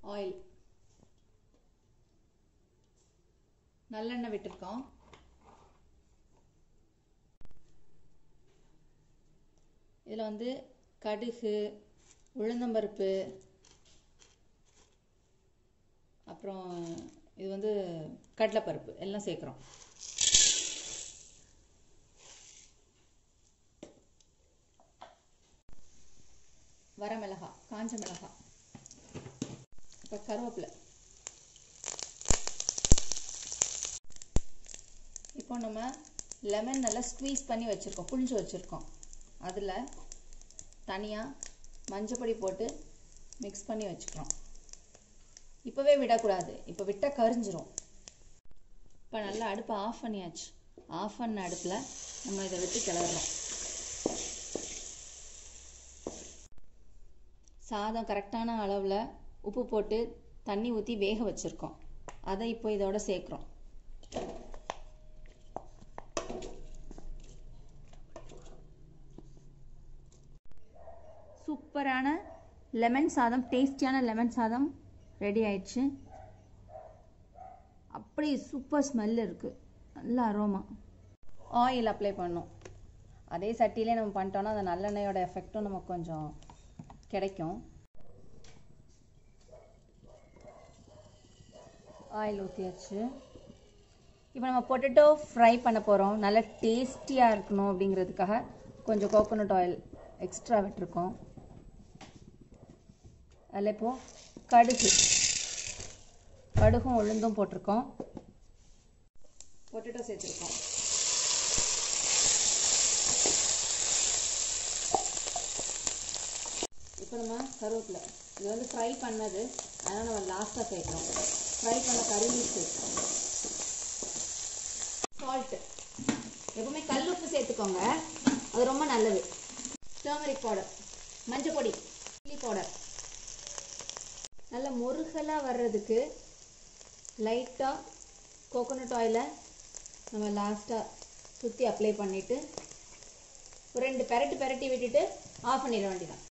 oil நல்லெண்ணெய் விட்டுருக்கோம் இதில் வந்து கடுகு உளுந்தம்பருப்பு அப்புறம் இது வந்து கடலைப்பருப்பு எல்லாம் சேர்க்குறோம் வரமிளகா காஞ்ச மிளகா இப்போ கருவேப்பிலை இப்போ நம்ம லெமன் நல்லா ஸ்க்வீஸ் பண்ணி வச்சுருக்கோம் புழிஞ்சு வச்சுருக்கோம் அதில் தனியாக மஞ்சப்பொடி போட்டு மிக்ஸ் பண்ணி வச்சுக்கிறோம் இப்போவே விடக்கூடாது இப்போ விட்டால் கரிஞ்சிரும் இப்போ நல்லா அடுப்பை ஆஃப் பண்ணியாச்சு ஆஃப் பண்ண அடுப்பில் நம்ம இதை விட்டு கிளறோம் சாதம் கரெக்டான அளவில் உப்பு போட்டு தண்ணி ஊற்றி வேக வச்சுருக்கோம் அதை இப்போ இதோட சேர்க்குறோம் சூப்பரான லெமன் சாதம் டேஸ்டியான லெமன் சாதம் ரெடி ஆயிடுச்சு அப்படி சூப்பர் ஸ்மெல் இருக்குது நல்ல அரோமா ஆயில் அப்ளை பண்ணோம் அதே சட்டியிலே நம்ம பண்ணிட்டோன்னா அந்த நல்லெண்ணெயோட எஃபெக்ட்டும் நமக்கு கொஞ்சம் கிடைக்கும் ஆயில் ஊற்றியாச்சு இப்போ நம்ம பொட்டேட்டோ ஃப்ரை பண்ண போகிறோம் நல்லா டேஸ்டியாக இருக்கணும் அப்படிங்கிறதுக்காக கொஞ்சம் கோகோனட் ஆயில் எக்ஸ்ட்ரா விட்டுருக்கோம் அதில் இப்போது கடுகு கடுகும் உளுந்தும் போட்டிருக்கோம் பொட்டேட்டோ சேர்த்துருக்கோம் இப்போ நம்ம கருவேப்பிலை இது வந்து ஃப்ரை பண்ணது அதனால் நம்ம லாஸ்ட்டாக சேர்க்குறோம் ஃப்ரை பண்ண கறி சேர்க்குறோம் சால்ட்டு எப்பவுமே கல் உப்பு சேர்த்துக்கோங்க அது ரொம்ப நல்லது டர்மரிக் பவுடர் மஞ்சள் பொடி சில்லி பவுடர் நல்ல முருகலாக வர்றதுக்கு லைட்டாக கோகோனட் ஆயிலை நம்ம லாஸ்ட்டாக சுற்றி அப்ளை பண்ணிவிட்டு ஒரு ரெண்டு பெரட்டு பெரட்டி விட்டுட்டு ஆஃப் பண்ணிட வேண்டியதான்